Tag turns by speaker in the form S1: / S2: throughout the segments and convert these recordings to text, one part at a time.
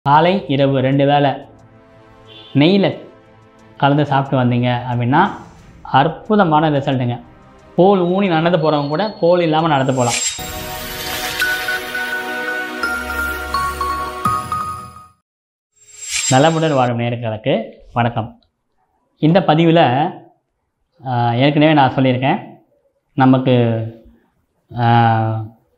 S1: காலை இரவு ரெண்டு வேளை நெய்யில் கலந்து சாப்பிட்டு வந்தீங்க அப்படின்னா அற்புதமான ரிசல்ட்டுங்க கோல் ஊனி நடந்து போகிறவங்க கூட கோல் இல்லாமல் நடந்து போகலாம் நலமுடன் வாழும் நேர்களுக்கு வணக்கம் இந்த பதிவில் ஆஹ், ஏற்கனவே நான் சொல்லியிருக்கேன் நமக்கு ஆஹ்,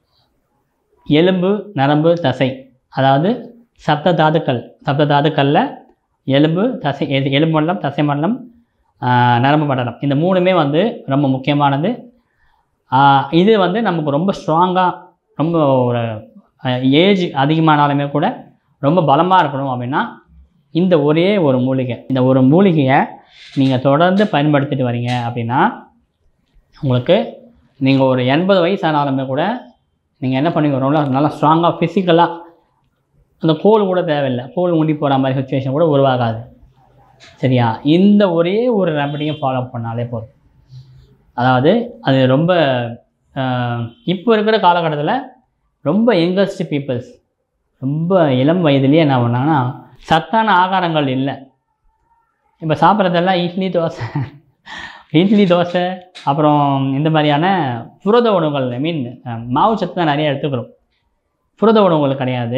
S1: எலும்பு நரம்பு தசை அதாவது சப்த தாதுக்கள் சப்த தாதுக்களில் எலும்பு தசை எது எலும்பு மண்டலம் தசை மண்டலம் ஆஹ், நரம்பு மண்டலம் இந்த மூணுமே வந்து ரொம்ப முக்கியமானது ஆஹ், இது வந்து நமக்கு ரொம்ப ஸ்ட்ராங்காக ரொம்ப ஒரு ஏஜ் அதிகமானாலுமே கூட ரொம்ப பலமாக இருக்கணும் அப்படின்னா இந்த ஒரே ஒரு மூலிகை இந்த ஒரு மூலிகையை நீங்கள் தொடர்ந்து பயன்படுத்திட்டு வரீங்க அப்படின்னா உங்களுக்கு நீங்கள் ஒரு எண்பது வயசு ஆனாலுமே கூட நீங்கள் என்ன பண்ணி ரொம்ப நல்லா ஸ்ட்ராங்காக ஃபிசிக்கலாக அந்த கோல் கூட தேவையில்லை கோல் ஊண்டி போகிற மாதிரி சுச்சுவேஷன் கூட உருவாகாது சரியா இந்த ஒரே ஒரு ரெமடியும் ஃபாலோ பண்ணாலே போதும் அதாவது அது ரொம்ப ஆஹ், இப்போ இருக்கிற காலகட்டத்தில் ரொம்ப யங்கஸ்ட் பீப்புள்ஸ் ரொம்ப இளம் வயதுலேயே என்ன பண்ணாங்கன்னா சத்தான ஆகாரங்கள் இல்லை இப்போ சாப்பிட்றதெல்லாம் இட்லி தோசை இட்லி தோசை அப்புறம் இந்த மாதிரியான புரத உணவுகள் ஐ மீன் மாவு சத்து தான் நிறைய எடுத்துக்கிறோம் புரத உணவுகள் கிடையாது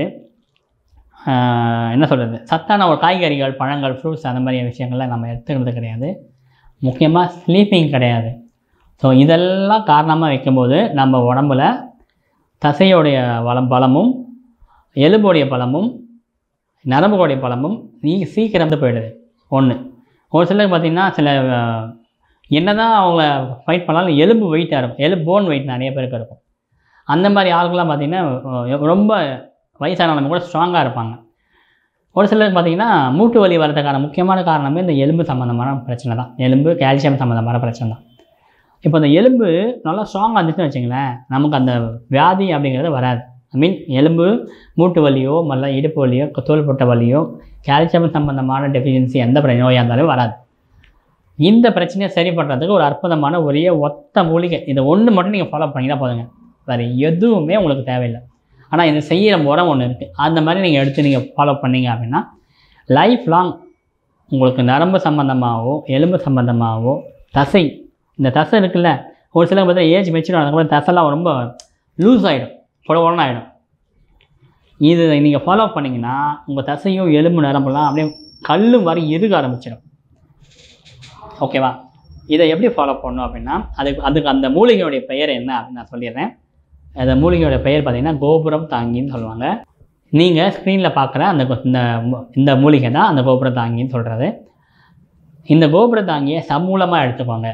S1: ஆஹ், என்ன சொல்கிறது சத்தான ஒரு காய்கறிகள் பழங்கள் ஃப்ரூட்ஸ் அந்த மாதிரி விஷயங்கள்லாம் நம்ம எடுத்துக்கிறது கிடையாது முக்கியமாக ஸ்லீப்பிங் கிடையாது ஸோ இதெல்லாம் காரணமாக வைக்கும்போது நம்ம உடம்புல தசையோடைய வளம் பலமும் எலும்புடைய பலமும் நரம்புகளுடைய பலமும் நீ சீக்கிரம் வந்து போயிடுது ஒன்று ஒரு சிலருக்கு பார்த்திங்கன்னா சில அஹ், என்னதான் அவங்க ஃபைட் பண்ணாலும் எலும்பு வெயிட்டாக இருக்கும் எலும்பு போன் வெயிட் நிறைய பேருக்கு இருக்கும் அந்த மாதிரி ஆளுங்கள்லாம் பார்த்திங்கன்னா அஹ், ரொம்ப வயசானவங்க கூட ஸ்ட்ராங்காக இருப்பாங்க ஒரு சிலருக்கு பார்த்திங்கன்னா மூட்டு வலி வரதுக்கான முக்கியமான காரணமே இந்த எலும்பு சம்மந்தமான பிரச்சனை தான் எலும்பு கால்சியம் சம்மந்தமான பிரச்சனை தான் இப்போ இந்த எலும்பு நல்லா ஸ்ட்ராங்காக இருந்துச்சுன்னு வச்சுங்களேன் நமக்கு அந்த வியாதி அப்படிங்கிறது வராது ஐ மீன் எலும்பு மூட்டு வலியோ மல்ல இடுப்பு வலியோ தோள்பட்ட வலியோ கால்சியம் சம்பந்தமான டெஃபிஷியன்சி எந்த பிர- நோயாக இருந்தாலும் வராது இந்த பிரச்சனையை சரி பண்ணுறதுக்கு ஒரு அற்புதமான ஒரே ஒத்த மூலிகை இதை ஒன்று மட்டும் நீங்கள் ஃபாலோ பண்ணிங்கன்னா போதுங்க வேறு எதுவுமே உங்களுக்கு தேவையில்லை ஆனால் இது செய்கிற முறை ஒன்று இருக்குது அந்த மாதிரி நீங்கள் எடுத்து நீங்கள் ஃபாலோ பண்ணீங்க அப்படின்னா லைஃப் லாங் உங்களுக்கு நரம்பு சம்மந்தமாகவோ எலும்பு சம்மந்தமாகவோ தசை இந்த தசை இருக்குல்ல ஒரு சிலர் பார்த்தா ஏஜ் மெச்சூர் ஆனதுக்கப்புறம் தசைலாம் ரொம்ப லூஸ் ஆகிடும் புடவுடனே ஆகிடும் இது நீங்கள் ஃபாலோ பண்ணிங்கன்னா உங்கள் தசையும் எலும்பு நரம்பெல்லாம் அப்படியே கல் மாதிரி இறுக ஆரம்பிச்சிடும் ஓகேவா இதை எப்படி ஃபாலோ பண்ணணும் அப்படின்னா அதுக்கு அதுக்கு அந்த மூலிகையோடைய பெயர் என்ன அப்படின்னு நான் சொல்லிடுறேன் அந்த மூலிகையோட பெயர் பார்த்தீங்கன்னா கோபுரம் தாங்கின்னு சொல்லுவாங்க நீங்கள் ஸ்க்ரீனில் பார்க்குற அந்த கோ- இந்த மூ- இந்த மூலிகை தான் அந்த கோபுரம் தாங்கின்னு சொல்கிறது இந்த கோபுர தாங்கியை சமூலமாக எடுத்துக்கோங்க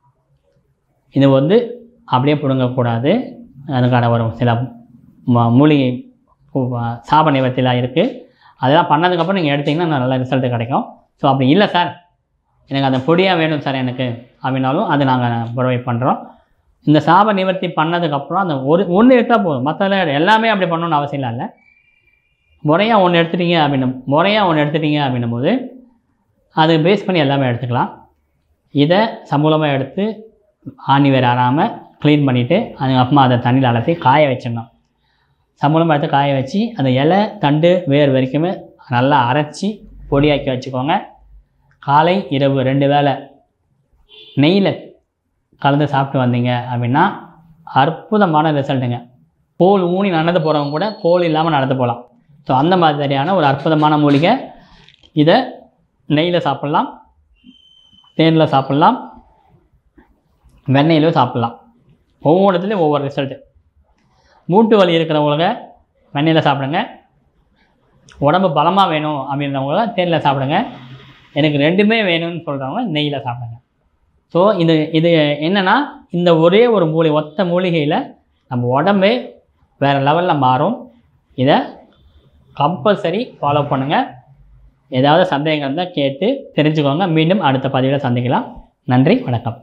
S1: இது வந்து அப்படியே பிடுங்கக்கூடாது அதுக்கான ஒரு சில ம- மூலிகை பூ- சாப நிவர்த்திலாம் இருக்குது அதெல்லாம் பண்ணதுக்கப்புறம் நீங்கள் எடுத்தீங்கன்னா நல்ல ரிசல்ட் கிடைக்கும் ஸோ அப்படி இல்லை சார் எனக்கு அந்த பொடியாக வேணும் சார் எனக்கு அப்படின்னாலும் அது நாங்கள் ப்ரொவைட் பண்ணுறோம் இந்த சாப நிவர்த்தி பண்ணதுக்கப்புறம் அந்த ஒரு ஒன்று எடுத்தால் போதும் மற்றதெல்லாம் எல்லாமே அப்படி பண்ணணும்னு அவசியம் இல்லை முறையாக ஒன்று எடுத்துட்டீங்க அப்படின்னும் முறையாக ஒன்று எடுத்துட்டீங்க அப்படின்னும் போது அதை பேஸ் பண்ணி எல்லாமே எடுத்துக்கலாம் இதை சமூலமாக எடுத்து ஆணி வேறு ஆறாமல் க்ளீன் பண்ணிவிட்டு அதுக்கப்புறமா அதை தண்ணியில் அலசி காய வச்சிடணும் சமூலமாக எடுத்து காய வச்சு அந்த இலை தண்டு வேர் வரைக்குமே நல்லா அரைச்சி பொடியாக்கி வச்சுக்கோங்க காலை இரவு ரெண்டு வேளை நெய்யில் கலந்து சாப்பிட்டு வந்தீங்க அப்படின்னா அற்புதமான ரிசல்ட்டுங்க கோல் ஊனி நடந்து போகிறவங்க கூட கோல் இல்லாமல் நடந்து போகலாம் ஸோ அந்த மாதிரியான ஒரு அற்புதமான மூலிகை இதை நெய்யில் சாப்பிட்லாம் தேனில் சாப்பிட்லாம் வெண்ணெயிலும் சாப்பிட்லாம் ஒவ்வொருத்துலேயும் ஒவ்வொரு ரிசல்ட்டு மூட்டு வலி இருக்கிறவங்க வெண்ணெயில் சாப்பிடுங்க உடம்பு பலமாக வேணும் அப்படின்றவங்க தேனில் சாப்பிடுங்க எனக்கு ரெண்டுமே வேணும்னு சொல்கிறவங்க நெய்யில் சாப்பிடுங்க ஸோ இது இது என்னென்னா இந்த ஒரே ஒரு மூலிகை ஒத்த மூலிகையில் நம்ம உடம்பே வேறு லெவலில் மாறும் இதை கம்பல்சரி ஃபாலோ பண்ணுங்கள் ஏதாவது சந்தேகங்கள் இருந்தால் கேட்டு தெரிஞ்சுக்கோங்க மீண்டும் அடுத்த பதிவில் சந்திக்கலாம் நன்றி வணக்கம்